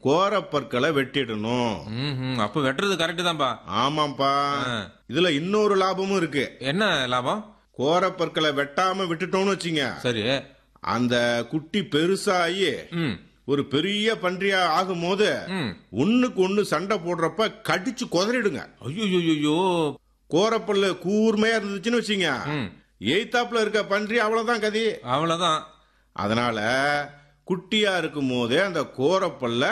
கோரப்பற்களை வெட்டிடணும் ம் அப்ப வெட்டுறது கரெக்ட் தான்ப்பா ஆமாப்பா ஆ. இதுல இன்னொரு லாபமும் இருக்கு என்ன லாபம் கோரப்பற்களை வெட்டாம விட்டுட்டோம்னு வச்சுங்க சரி அந்த குட்டி பெருசாகி ம் ஒரு பெரிய பன்றியா ஆகும்போது ம் ஒண்ணுக்கு ஒண்ணு சண்டை போடுறப்ப கடிச்சு குதறிடுங்க ஐயோ கோரப்பல்ல கூர்மையா இருந்துச்சுன்னு வச்சுங்க ம் எய்தாப்புல இருக்க பன்றி அவ்வளவுதான் கதி அவ்வளவுதான் அதனால குட்டியா இருக்கும் போதே அந்த கோரப்பல்ல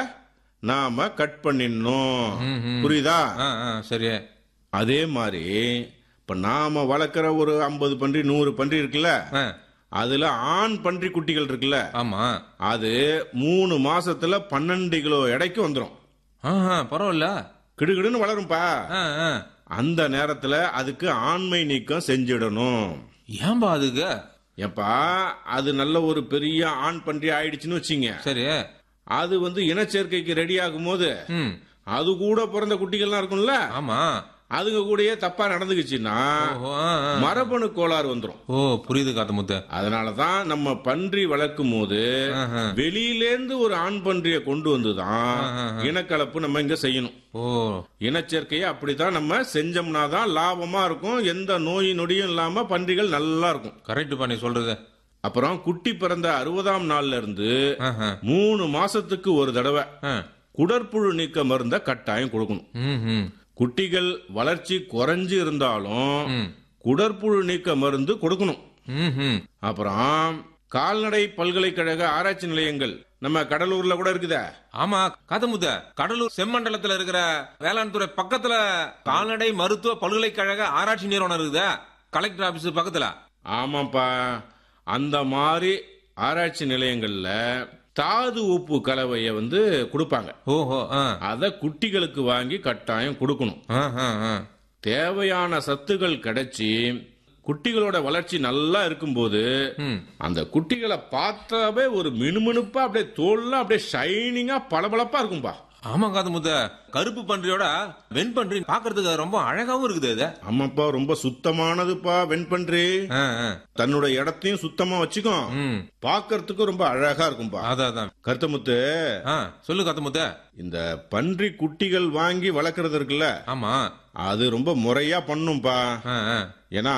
நாம கட் பண்ணிடணும் ம், ம். புரியுதா ஆ ஆ சரி அதே மாதிரி இப்ப நாம வளர்க்குற ஒரு ஐம்பது பன்றி நூறு பன்றி இருக்குல்ல ஆ அதுல ஆண் பன்றி குட்டிகள் இருக்குல்ல ஆமா அது மூணு மாசத்துல பன்னெண்டு கிலோ எடைக்கு வந்துடும் ஆஹா பரவாயில்ல கிடுகிடுன்னு வளரும்பா ஆ ஆ அந்த நேரத்துல அதுக்கு ஆண்மை நீக்கம் செஞ்சிடணும் ஏன்பா அதுக்கு ஏப்பா அது நல்ல ஒரு பெரிய ஆண் பன்றி ஆயிடுச்சுன்னு வச்சுங்க சரி அது வந்து இனச்சேர்க்கைக்கு ரெடி ஆகும் போது ம் அது கூட பிறந்த குட்டிகள்லாம் இருக்கும்ல ஆமா அதுங்க கூடயே தப்பா நடந்துக்குச்சுன்னா ஓஹோ ஆ, ஆ. மரபணு கோளாறு வந்துடும் ஓ புரியுது காத்து முத்து அதனாலதான் நம்ம பன்றி வளர்க்கும் போது ஆஹா. வெளியிலேந்து ஒரு ஆண் பன்றியை கொண்டு வந்துதான் இனக்கலப்பு நம்ம இங்க செய்யணும் ஓ இனச்சேர்க்கையை அப்படித்தான் நம்ம செஞ்சோம்னா தான் லாபமா இருக்கும் எந்த நோய் நொடியும் இல்லாம பன்றிகள் நல்லா இருக்கும் கரெக்டுப்பா நீ சொல்றது அப்புறம் குட்டி பிறந்த அறுபதாம் நாள்ல இருந்து ஆஹா. மூணு மாசத்துக்கு ஒரு தடவை ஆ. குடற்புழு நீக்க மருந்த கட்டாயம் கொடுக்கணும் ம் ம் குட்டிகள் வளர்ச்சி குறைஞ்சு இருந்தாலும் ம். குடற்புழு நீக்க மருந்து கொடுக்கணும் ம் ம் அப்புறம் கால்நடை பல்கலைக்கழக ஆராய்ச்சி நிலையங்கள் நம்ம கடலூர்ல கூட இருக்குதே ஆமா காத்தமுத்த கடலூர் செம்மண்டலத்துல இருக்கிற வேளாண் துறை பக்கத்துல கால்நடை மருத்துவ பல்கலைக்கழக ஆராய்ச்சி நிறுவனம் இருக்குதா கலெக்டர் ஆபீஸ் பக்கத்துல ஆமாப்பா அந்த மாதிரி ஆராய்ச்சி நிலையங்கள்ல தாது உப்பு கலவைய வந்து கொடுப்பாங்க ஓஹோ ஆ அத குட்டிகளுக்கு வாங்கி கட்டாயம் கொடுக்கணும் ஆ, ஆ, ஆ. தேவையான சத்துகள் கிடைச்சி குட்டிகளோட வளர்ச்சி நல்லா இருக்கும்போது ம் அந்த குட்டிகளை பார்த்தாவே ஒரு மினுமினுப்பா அப்படியே தோல்லாம் அப்படியே ஷைனிங்கா பளபளப்பா இருக்கும்பா ஆமா காத்தமுத்த கருப்பு பன்றியோட வெண் பன்றி பாக்குறதுக்கு ரொம்ப அழகாவும் இருக்குது அது ஆமாப்பா ரொம்ப சுத்தமானதுப்பா வெண்பன்றி ஆ, ஆ. தன்னோட இடத்தையும் சுத்தமா வச்சுக்கும் ம் பார்க்கறதுக்கு ரொம்ப அழகா இருக்கும்பா அதான் அதான் கருத்தமுத்து ஆ சொல்லு காத்தமுத்த இந்த பன்றி குட்டிகள் வாங்கி வளர்க்கறது இருக்குல்ல ஆமா அது ரொம்ப முறையா பண்ணும்பா ஆ, ஆ. ஏன்னா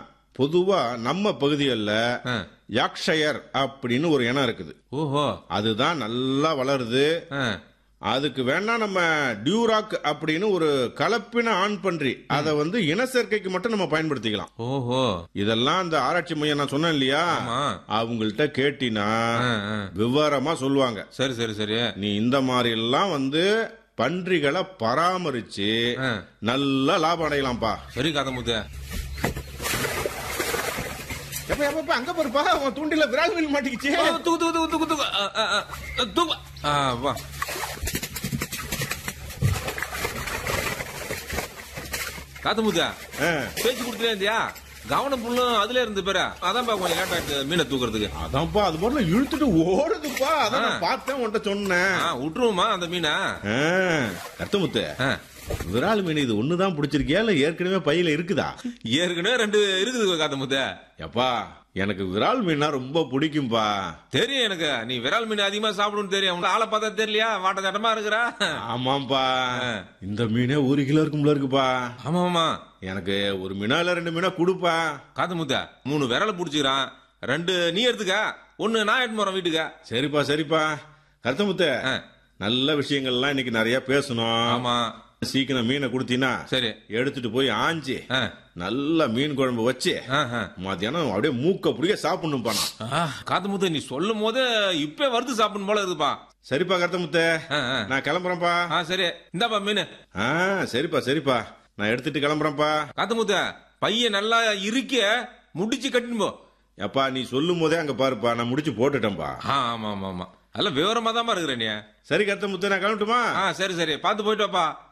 பொதுவா நம்ம பகுதிகளில் ஆ. யாக்ஷயர் அப்படின்னு ஒரு இனம் இருக்குது ஓஹோ அதுதான் நல்லா வளருது ஆ. அதுக்கு வேணா நம்ம டியூராக் அப்படின்னு ஒரு கலப்பின ஆண் பன்றி அதை வந்து இனச்சேர்க்கைக்கு மட்டும் நம்ம பயன்படுத்திக்கலாம் ஓஹோ இதெல்லாம் அந்த ஆராய்ச்சி மையம் நான் சொன்னேன் இல்லையா ஆமா அவங்கள்ட்ட கேட்டினா ஆ, ஆ. விவரமா சொல்லுவாங்க சரி சரி சரி நீ இந்த மாதிரி எல்லாம் வந்து பன்றிகளை பராமரிச்சு ஆ. நல்ல லாபம் அடையலாம்ப்பா சரி காத்தமுத்த எப்ப எப்ப அங்க பாருப்பா உன் தூண்டில விரால் மீன் மாட்டிக்கிச்சு தூக்கு தூக்கு தூக்கு தூக்கு தூக்கு ஆ, ஆ, ஆ. தூக்கு ஆ வா காத்தமுத்த ஆ. பேச்சு கொடுத்துட்டே இருந்தியா கவனம் புல்லும் அதுல இருந்து பேர அதான்ப்பா கொஞ்சம் லேட் ஆயிட்டு மீனை தூக்குறதுக்கு அதான்ப்பா அது மாதிரி இழுத்துட்டு ஓடுதுப்பா அதான் நான் பார்த்தேன் உன்கிட்ட சொன்னேன் ஆ, விட்டுருவோமா அந்த மீனை ஆ, கருத்தமுத்து ஆ. விரால் மீன் இது ஒண்ணுதான் பிடிச்சிருக்கியா இல்ல ஏற்கனவே பையில இருக்குதா ஏற்கனவே ரெண்டு இருக்குது காத்தமுத்த எப்பா எனக்கு விரால் மீனா ரொம்ப பிடிக்கும்பா தெரியும் எனக்கு நீ விரால் மீன் அதிகமா சாப்பிடுன்னு தெரியும் உங்க ஆளை பார்த்தா தெரியலையா வாட்ட தட்டமா இருக்கிறா ஆமாம்பா இந்த மீனே ஒரு கிலோ இருக்கும்ல இருக்குப்பா ஆமா ஆமா எனக்கு ஒரு மீனா இல்ல ரெண்டு மீனா கொடுப்பா காத்தமுத்த மூணு விரலை புடிச்சுக்கிறான் ரெண்டு நீ எடுத்துக்க ஒன்னு நான் எடுத்து போறேன் வீட்டுக்கு சரிப்பா சரிப்பா கருத்தமுத்து ஆ. நல்ல விஷயங்கள்லாம் இன்னைக்கு நிறைய பேசணும் ஆமா சீக்கிரம் மீனை கொடுத்தீங்கன்னா சரி எடுத்துட்டு போய் ஆஞ்சி ஆ. நல்ல மீன் குழம்பு வச்சு ஆ, ஆ. மத்தியானம் அப்படியே மூக்க பிடிக்க சாப்பிடணும் பானா ஆ, காத்தமுத்த நீ சொல்லும் போது இப்பே வறுத்து சாப்பிடணும் போல இருக்குப்பா சரிப்பா கருத்தமுத்து ஆ, ஆ. நான் கிளம்புறேன்ப்பா ஆ சரி இந்தாப்பா மீன் ஆ சரிப்பா சரிப்பா நான் எடுத்துட்டு கிளம்புறேன்ப்பா காத்தமுத்த பையன் நல்லா இருக்க முடிச்சு கட்டின்னு போ எப்பா நீ சொல்லும் போதே அங்க பாருப்பா நான் முடிச்சு போட்டுட்டேன்பா ஆ, ஆமா ஆமா ஆமா அதெல்லாம் விவரமா தான் இருக்கிற நீ சரி கருத்தமுத்து நான் கிளம்பட்டுமா ஆ சரி சரி பார்த்து போயிட்டு வாப்பா